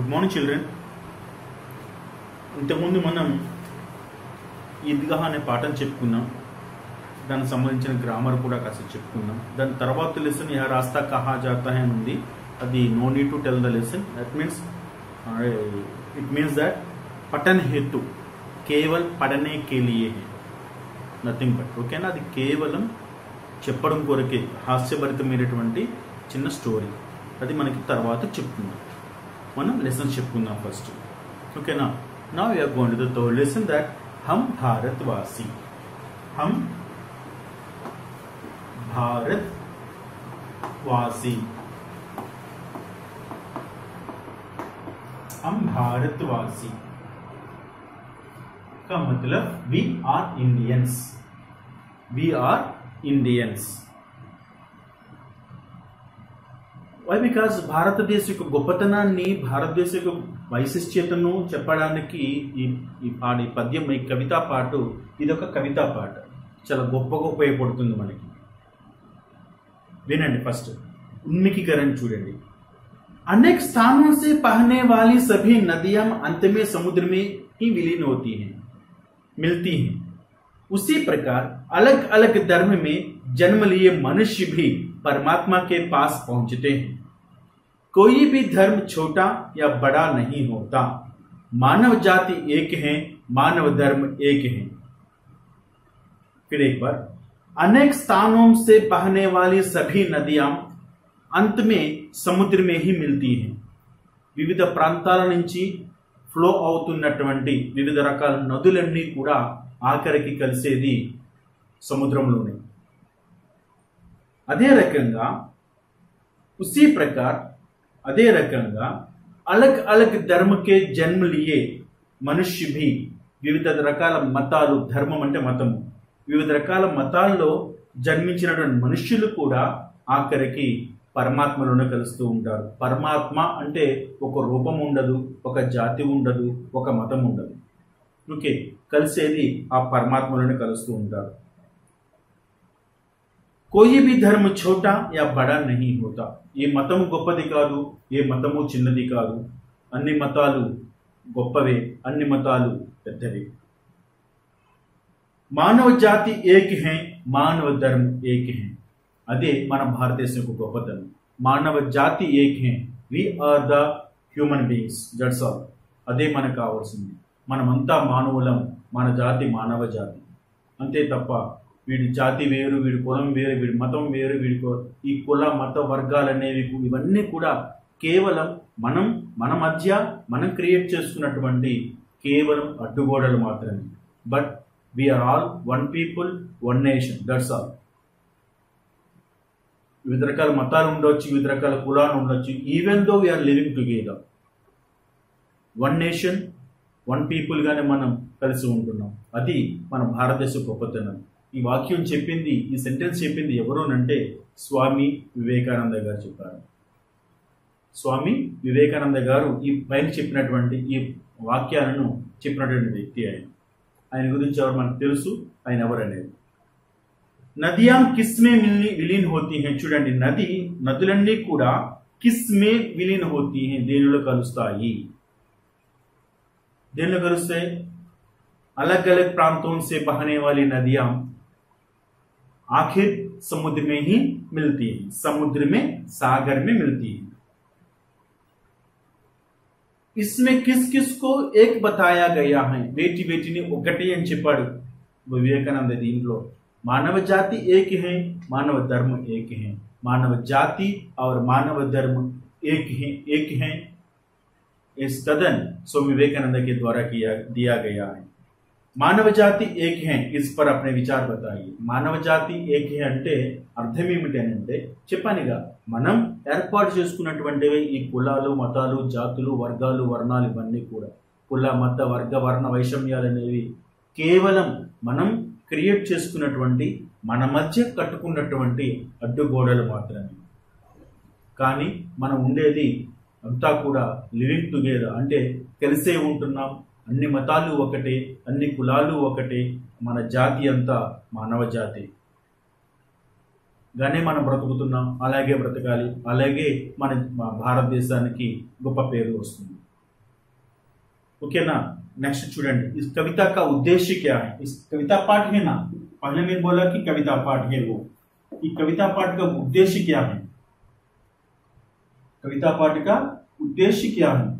Good morning children ఇంతకుముందు మనం ఈద్గాహ్ అనే పాఠం చెప్పుకున్నాం దానికి సంబంధించిన గ్రామర్ కూడా కాస్త చెప్పుకున్నాం దాని తర్వాత లెసన్ యా రాస్తా కహా జాతా హై అని ఉంది అది no need to tell the lesson that means it means that పఠన్ హేతు కేవల్ పడనే కేలియే హై నథింగ్ బట్ ఓకేనా అది కేవలం చెప్పడం కొరకే హాస్యభరితమైనటువంటి చిన్న స్టోరీ అది మనకి తర్వాత చెప్పుకుందాం మనం లెసన్ చెప్పుకుందాం ఫస్ట్ ఓకేనా నా you're going to the third lesson that హమ్ భారత్ వాసి హమ్ भारत वासी हम भारतवासी का मतलब we are Indians we are Indians why because భారతదేశ యొక్క గొప్పతనాన్ని భారతదేశ యొక్క వైశిష్ట్యతను చెప్పడానికి ఈ ఈ పాట ఈ పద్యం ఈ కవితా పాటు ఇది ఒక కవితా పాట చాలా గొప్పగా ఉపయోగపడుతుంది మనకి వినండి ఫస్ట్ उन्मुखीकरण చూడండి अनेक स्थानों से बहने वाली सभी नदियां अंत में समुद्र में ही विलीन होती हैं मिलती हैं उसी प्रकार अलग अलग धर्म में जन्म लिए मनुष्य भी परमात्मा के पास पहुंचते हैं कोई भी धर्म छोटा या बड़ा नहीं होता मानव जाति एक है मानव धर्म एक है फिर एक बार अनेक स्थानों से बहने वाली सभी नदियां अंत में సముద్ర में ही मिलती हैं వివిధ ప్రాంతాల నుంచి ఫ్లో అవుతున్నటువంటి వివిధ రకాల నదులన్నీ కూడా ఆఖరికి కలిసేది సముద్రంలోనే అదే రకంగా ఉసీ ప్రకార్ అదే రకంగా అలగ్ అలగ్ ధర్మకే జన్మ లియే మనుష్య భీ వివిధ రకాల మతాలు ధర్మం అంటే మతము వివిధ రకాల మతాల్లో జన్మించినటువంటి మనుష్యులు కూడా ఆఖరికి పరమాత్మలోనే కలుస్తూ ఉంటారు పరమాత్మ అంటే ఒక రూపం ఉండదు ఒక జాతి ఉండదు ఒక మతం ఉండదు ఓకే కలిసేది ఆ పరమాత్మలోనే కలుస్తూ ఉంటారు కోయి బి ధర్మ ఛోటా యా బడా నహీ హోతా ఏ మతము గొప్పది కాదు ఏ మతము చిన్నది కాదు అన్ని మతాలు గొప్పవే అన్ని మతాలు పెద్దవి మానవ జాతి ఏక్ హే మానవ ధర్మ ఏక్ హే అదే మన భారతదేశం యొక్క గొప్పతనం మానవ జాతి ఏక్ హే we are the human beings that's all అదే మనకు కావాల్సింది మనమంతా మానవులం మన జాతి మానవ జాతి అంతే తప్ప వీడి జాతి వేరు వీడి కులం వేరు వీడి మతం వేరు వీడి ఈ కుల మత వర్గాలు అనేవి ఇవన్నీ కూడా కేవలం మనం మన మధ్య మనం క్రియేట్ చేసుకున్నటువంటి కేవలం అడ్డుగోడలు మాత్రమే but we're all one people one nation that's all వివిధ రకాల మతాలు ఉండొచ్చు వివిధ రకాల కులాలు ఉండొచ్చు even though we're living together one nation one పీపుల్గానే మనం కలిసి ఉంటున్నాం అది మన భారతదేశ గొప్పతనం ఈ వాక్యం చెప్పింది ఈ సెంటెన్స్ చెప్పింది ఎవరోనంటే స్వామి వివేకానంద గారు చెప్పారు స్వామి వివేకానంద గారు ఈ పైన చెప్పినటువంటి ఈ వాక్యాలను చెప్పినటువంటి వ్యక్తి ఆయన ఆయన గురించి ఎవరు మనకు తెలుసు ఆయన ఎవరనేది నదియాం కిస్మే మిల్ని విలీన్ హోతీ హే చూడండి నది నదులన్నీ కూడా కిస్మే విలీన్ హోతీ హే దేనిలో కలుస్తాయి దేనిలో కలుస్తాయి अलग अलग प्रांतों से बहने वाली नदियां आखिर समुद्र में ही मिलती है समुद्र में सागर में मिलती है इसमें किस किस को एक बताया गया है बेटी बेटी ने ఒకటి అని చెప్పాడు వివేకానంద దీంట్లో मानव जाति एक है मानव धर्म एक है मानव जाति और मानव धर्म एक है एक है इस कदन स्वामी विवेकानंद के द्वारा किया दिया गया है మానవ జాతి ఏక్ హే ఇస్ పర్ అప్నే విచార్ బతాయి మానవ జాతి ఏక్ హే అంటే అర్థం ఏమిటి అని అంటే చెప్పానుగా మనం ఏర్పాటు చేసుకున్నటువంటివి ఈ కులాలు మతాలు జాతులు వర్గాలు వర్ణాలు ఇవన్నీ కూడా కుల మత వర్గ వర్ణ వైషమ్యాలు అనేవి కేవలం మనం క్రియేట్ చేసుకున్నటువంటి మన మధ్య కట్టుకున్నటువంటి అడ్డుగోడలు మాత్రమే కానీ మనం ఉండేది అంతా కూడా లివింగ్ టుగెదర్ అంటే కలిసే ఉంటున్నాం అన్ని మతాలు ఒకటే అన్ని కులాలు ఒకటే మన జాతి అంతా మానవ జాతి గానే మనం బ్రతుకుతున్నాం అలాగే బ్రతకాలి అలాగే మన మా భారతదేశానికి గొప్ప పేరు వస్తుంది ओके ना नेक्स्ट स्टूडेंट इस कविता का उद्देश्य क्या है इस कविता पाठ है ना पहले मैंने बोला कि कविता पाठ है वो ये कविता पाठ का उद्देश्य क्या है कविता पाठ का उद्देश्य क्या है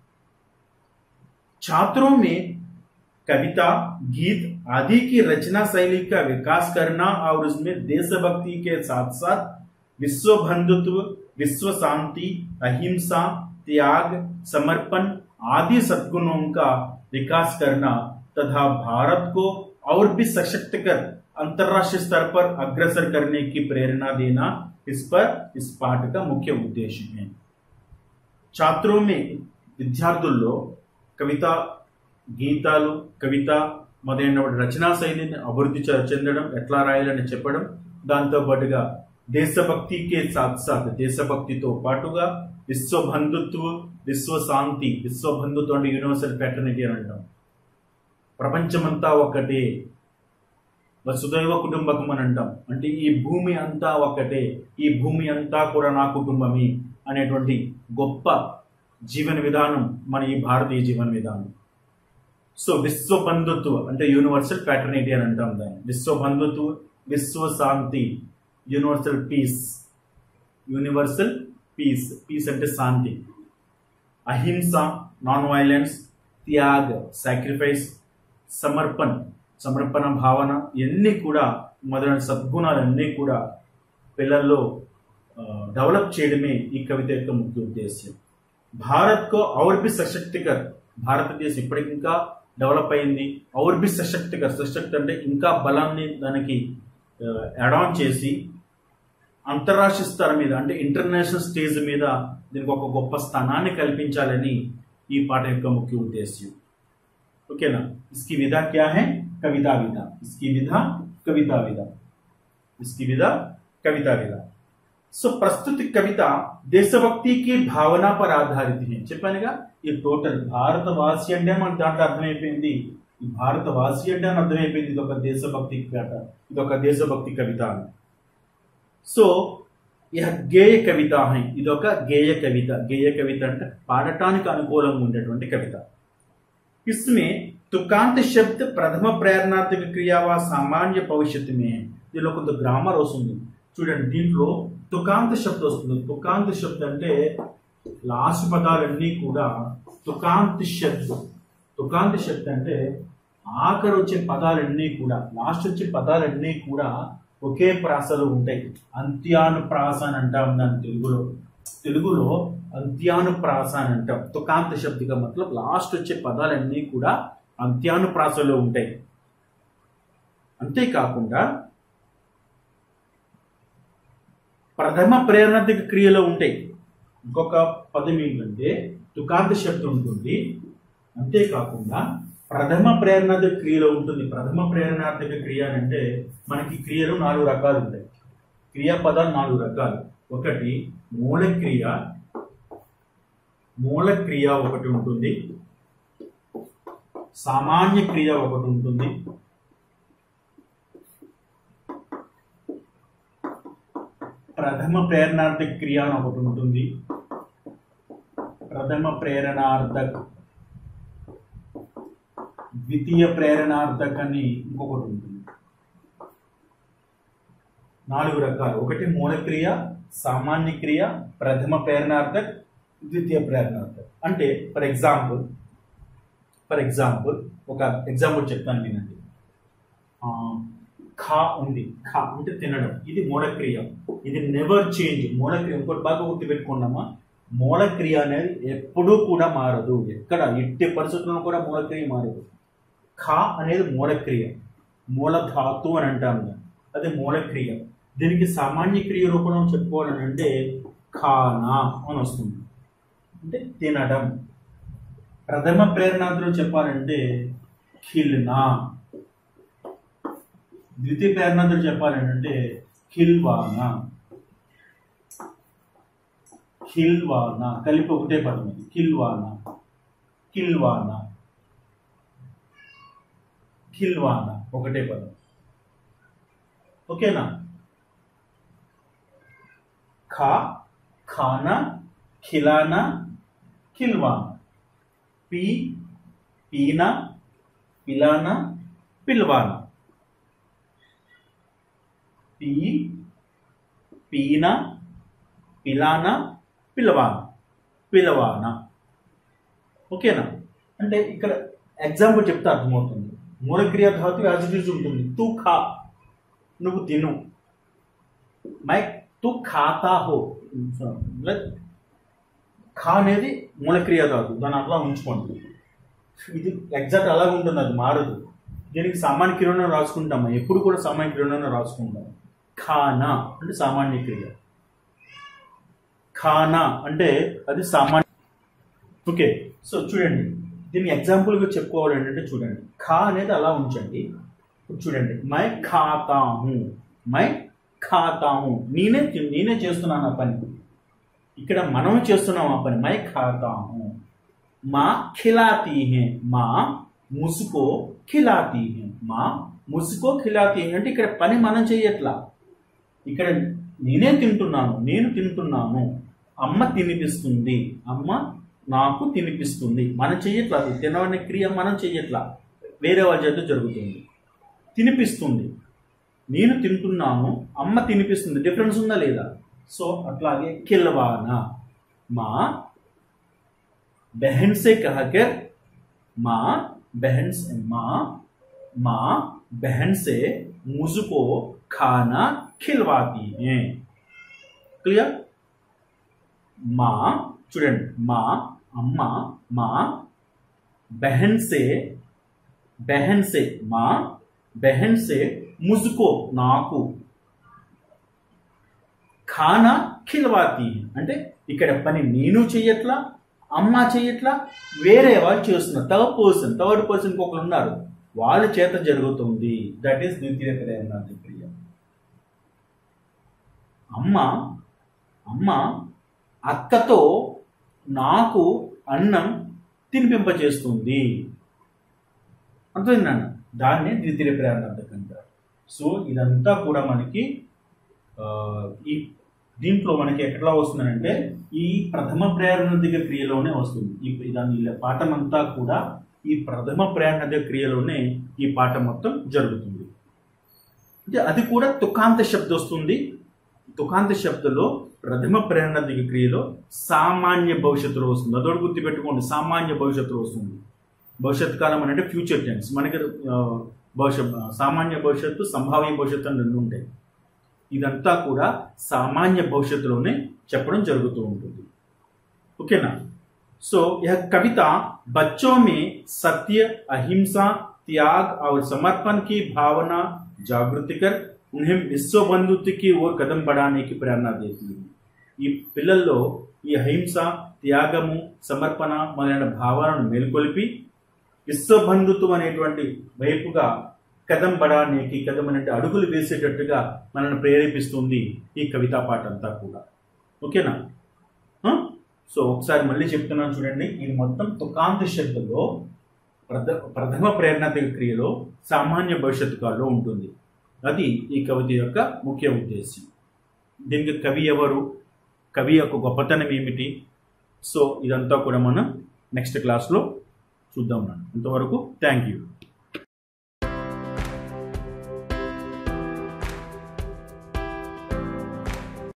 छात्रों में कविता गीत आदि की रचना शैली का विकास करना और उसमें देशभक्ति के साथ साथ विश्व बंधुत्व विश्व शांति अहिंसा त्याग समर्पण आदि सद्गुणों का विकास करना तथा भारत को और भी सशक्त कर अंतर्राष्ट्रीय स्तर पर अग्रसर करने की प्रेरणा देना इस पर इस पाठ का मुख्य उद्देश्य है छात्रों में విద్యార్థుల్లో కవిత గీతాలు కవిత మొదలైన రచనా శైలిని అభివృద్ధి చె- చెందడం ఎట్లా రాయాలని చెప్పడం దాంతో పాటుగా దేశభక్తికే సాత్ సాత్ దేశభక్తితో పాటుగా విశ్వ బంధుత్వ విశ్వ శాంతి విశ్వ బంధుత్వం అంటే యూనివర్సల్ ఫ్యాటర్నిటీ అని అంటాం ప్రపంచమంతా ఒకటే వసుదైవ కుటుంబకం అని అంటాం అంటే ఈ భూమి అంతా ఒకటే ఈ భూమి అంతా కూడా నా కుటుంబమే అనేటువంటి గొప్ప జీవన విధానం మన ఈ భారతీయ జీవన విధానం సో విశ్వ బంధుత్వ అంటే యూనివర్సల్ ప్యాటర్నిటీ అని అంటాం దాన్ని విశ్వ బంధుత్వ విశ్వ శాంతి universal peace universal peace peace అంటే శాంతి అహింస నాన్ వైలెన్స్ త్యాగ్ సాక్రిఫైస్ సమర్పణ్ సమర్పణ భావన ఇవన్నీ కూడా మొదలైన సద్గుణాలన్నీ కూడా పిల్లల్లో ఆ, డెవలప్ చేయడమే ఈ కవిత యొక్క ముఖ్య ఉద్దేశ్యం భారత్ కో ఔర్ బి సశక్తికర్ భారతదేశం ఇప్పటికి ఇంకా డెవలప్ అయింది ఔర్ బి సశక్తికర్ సశక్తి అంటే ఇంకా బలాన్ని దానికి యాడ్ ఆన్ చేసి అంతర్రాష్ట్రీయ స్థాయి మీద అంటే ఇంటర్నేషనల్ స్టేజ్ మీద దీనికి ఒక గొప్ప స్థానాన్ని కల్పించాలని ఈ పాట యొక్క ముఖ్య ఉద్దేశ్యం ఓకేనా इसकी विधा क्या है कविता विधा इसकी विधा कविता विधा इसकी विधा कविता विधा సో ప్రస్తుత కవిత దేశభక్తి కి భావన పర్ ఆధారిత है చెప్పానుగా ఈ టోటల్ భారతవాసి అంటే మనకు దాంట్లో అర్థమైపోయింది ఈ భారతవాసి అంటే అని అర్థమైపోయింది ఇది ఒక దేశభక్తి కవిత ఇది ఒక దేశభక్తి కవిత అని సో ఇహ గేయ కవిత హై ఇది ఒక గేయ కవిత గేయ కవిత అంటే పాడటానికి అనుకూలంగా ఉండేటువంటి కవిత इसमें तुकांत शब्द ప్రథమ ప్రేరణాత్మక క్రియావా సామాన్య భవిష్యత్తు మే దీనిలో కొంత గ్రామర్ వస్తుంది చూడండి దీంట్లో తుకాంత శబ్ద వస్తుంది తుకాంత శబ్ద అంటే లాస్ట్ పదాలన్నీ కూడా తుకాంత శబ్ద తుకాంత శబ్ద అంటే ఆఖరి వచ్చే పదాలన్నీ కూడా లాస్ట్ వచ్చే పదాలన్నీ కూడా ఒకే ప్రాసలో ఉంటాయి అంత్యానుప్రాస అని అంటాం దాన్ని తెలుగులో తెలుగులో అంత్యానుప్రాస అని అంటాం తుకాంత శబ్దిగా మతలబ్ లాస్ట్ వచ్చే పదాలన్నీ కూడా అంత్యానుప్రాసలో ఉంటాయి అంతేకాకుండా ప్రథమ ప్రేరణాత్మక క్రియలో ఉంటాయి ఇంకొక పదం ఏంటంటే తుకాంత శబ్దం ఉంటుంది అంతేకాకుండా ప్రథమ ప్రేరణాత్మక క్రియలో ఉంటుంది ప్రథమ ప్రేరణాత్మక క్రియ అని అంటే మనకి క్రియలు నాలుగు రకాలు ఉంటాయి క్రియాపదాలు నాలుగు రకాలు ఒకటి మూల క్రియ మూల క్రియ ఒకటి ఉంటుంది సామాన్య క్రియ ఒకటి ఉంటుంది ప్రథమ ప్రేరణార్థక క్రియ అని ఒకటి ఉంటుంది ప్రథమ ప్రేరణార్థక ద్వితీయ ప్రేరణార్థక అని ఇంకొకటి ఉంటుంది నాలుగు రకాలు ఒకటి మూలక్రియ సామాన్య క్రియ ప్రథమ ప్రేరణార్థక్ ద్వితీయ ప్రేరణార్థక్ అంటే ఫర్ ఎగ్జాంపుల్ ఫర్ ఎగ్జాంపుల్ ఒక ఎగ్జాంపుల్ చెప్తాను వినండి ఆ, ఖా ఉంది ఖా అంటే తినడం ఇది మూలక్రియ ఇది నెవర్ చేంజ్ మూలక్రియ ఇంకోటి బాగా గుర్తుపెట్టుకున్నామా మూలక్రియ అనేది ఎప్పుడూ కూడా మారదు ఎక్కడ ఎట్టి పరిస్థితుల్లో కూడా మూలక్రియ మారదు ఖా అనేది మూలక్రియ మూలధాతు అని అంటాం దాన్ని. అది మూలక్రియ దీనికి సామాన్య క్రియ రూపంలో చెప్పుకోవాలని అంటే ఖానా అని వస్తుంది అంటే తినడం ప్రథమ ప్రేరణార్థులు చెప్పాలంటే ఖిల్నా ద్వితీయ ప్రేరణార్థులు చెప్పాలంటే ఖిల్వానా ఖిల్వానా కలిపి ఒకటే పదం అది ఖిల్వానా కిల్వానా ఖిల్వానా ఒకటే పదం ఓకేనా ఖా ఖానా ఖిలానా ఖిల్వానా పీ పీనా పిలానా పిల్వానా పీ పీనా పిలానా పిలవానా పిలవానా ఓకేనా అంటే ఇక్కడ ఎగ్జాంపుల్ చెప్తే అర్థమవుతుంది మూలక్రియ ధాతు యాజ్ ఇట్ ఈజ్ ఉంటుంది తూ ఖా నువ్వు తిను మై తూ ఖాతా హో లైక్ ఖా అనేది మూలక్రియ ధాతు దాన్ని అట్లా ఉంచుకోండి ఇది ఎగ్జాక్ట్ అలాగే ఉంటుంది అది మారదు దీనికి సామాన్య క్రియను రాసుకుంటాము ఎప్పుడు కూడా సామాన్య క్రియను రాసుకుంటాం ఖానా అంటే సామాన్య క్రియ ఖానా అంటే అది సామాన్య ఓకే సో చూడండి దీన్ని ఎగ్జాంపుల్గా చెప్పుకోవాలి ఏంటంటే చూడండి ఖా అనేది అలా ఉంచండి ఇప్పుడు చూడండి మై ఖాతాము మై ఖాతాము నేనే తి- నేనే చేస్తున్నాను ఆ పని ఇక్కడ మనం చేస్తున్నాం ఆ పని మై ఖాతాము మా ఖిలాతీ హే మా ముసుకో ఖిలాతీ హే మా ముసుకో ఖిలాతీ హే అంటే ఇక్కడ పని మనం చేయట్లా ఇక్కడ నేనే తింటున్నాను నేను తింటున్నాను అమ్మ తినిపిస్తుంది అమ్మ నాకు తినిపిస్తుంది మనం చెయ్యట్లా అది తినవనే క్రియ మనం చెయ్యట్లా వేరే వాళ్ళ చేత జరుగుతుంది తినిపిస్తుంది నేను తింటున్నాను అమ్మ తినిపిస్తుంది డిఫరెన్స్ ఉందా లేదా సో అట్లాగే కిల్వానా మా बहन से कहकर माँ बहन से माँ माँ बहन से मुझको खाना खिलवाती हैं क्लियर माँ చూడండి మా అమ్మ మా బెహన్ సే బెహన్ సే మా బెహన్ సే ముజుకో నాకు ఖానా ఖిల్వాతి అంటే ఇక్కడ పని నేను చెయ్యట్లా అమ్మ చెయ్యట్లా వేరే వాళ్ళు చేస్తున్నారు థర్డ్ పర్సన్ థర్డ్ పర్సన్ ఒకరు ఉన్నారు వాళ్ళ చేత జరుగుతుంది దట్ ఈస్ ద్వితీయ క్రియ క్రియ అమ్మ అమ్మ అక్కతో నాకు అన్నం తినిపింపచేస్తుంది అర్థమైందన్న దాన్ని ద్వితీయ ప్రేరణార్థకం అంటారు సో ఇదంతా కూడా మనకి ఆ, ఈ దీంట్లో మనకి ఎట్లా వస్తుందంటే ఈ ప్రథమ ప్రేరణదిక క్రియలోనే వస్తుంది ఈ దాని ఈ పాఠం అంతా కూడా ఈ ప్రథమ ప్రేరణదిక క్రియలోనే ఈ పాఠం మొత్తం జరుగుతుంది అంటే అది కూడా తుకాంత శబ్ద వస్తుంది తుకాంత శబ్దంలో ప్రథమ ప్రేరణదిక క్రియలో సామాన్య భవిష్యత్తులో వస్తుంది అదొకటి గుర్తుపెట్టుకోండి సామాన్య భవిష్యత్తులో వస్తుంది భవిష్యత్ కాలం అంటే ఫ్యూచర్ టెన్స్ మనకి ఆ, భవిష్యత్ సామాన్య భవిష్యత్తు సంభావ్య భవిష్యత్తు అని రెండు ఉంటాయి ఇదంతా కూడా సామాన్య భవిష్యత్తులోనే చెప్పడం జరుగుతూ ఉంటుంది ఓకేనా సో यह कविता बच्चों में सत्य अहिंसा त्याग और समर्पण की भावना जागृत कर उन्हें विश्व बंधुत्व की ओर कदम बढ़ाने की प्रेरणा देती है ఈ పిల్లల్లో ఈ అహింస త్యాగము సమర్పణ మొదలైన భావాలను మేల్కొల్పి విశ్వబంధుత్వం అనేటువంటి వైపుగా కదం బడానికి కదం అంటే అడుగులు వేసేటట్టుగా మనల్ని ప్రేరేపిస్తుంది ఈ కవితా పాట అంతా కూడా ఓకేనా ఆ? సో ఒకసారి మళ్ళీ చెప్తున్నాను చూడండి ఇది మొత్తం తుకాంత శబ్దంలో ప్రథ ప్రథమ ప్రేరణాత్మక క్రియలో సామాన్య భవిష్యత్తు కాలంలో ఉంటుంది అది ఈ కవిత యొక్క ముఖ్య ఉద్దేశం దీనికి కవి ఎవరు కవి యొక్క గొప్పతనం ఏమిటి సో ఇదంతా కూడా మనం నెక్స్ట్ క్లాస్లో చూద్దాం అంతవరకు థ్యాంక్ యూ